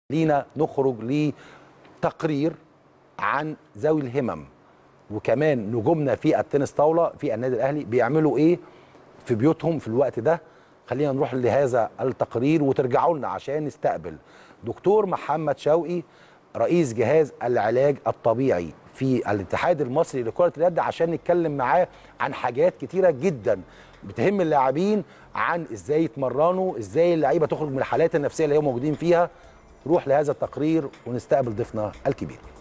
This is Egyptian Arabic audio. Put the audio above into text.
لينا نخرج لتقرير عن ذوي الهمم وكمان نجومنا في التنس طاوله في النادي الاهلي بيعملوا ايه في بيوتهم في الوقت ده خلينا نروح لهذا التقرير وترجعوا لنا عشان نستقبل دكتور محمد شوقي رئيس جهاز العلاج الطبيعي في الاتحاد المصري لكرة اليد عشان نتكلم معاه عن حاجات كتيرة جدا بتهم اللاعبين عن ازاي يتمرنوا ازاي اللعيبة تخرج من الحالات النفسية اللي هم موجودين فيها روح لهذا التقرير ونستقبل ضيفنا الكبير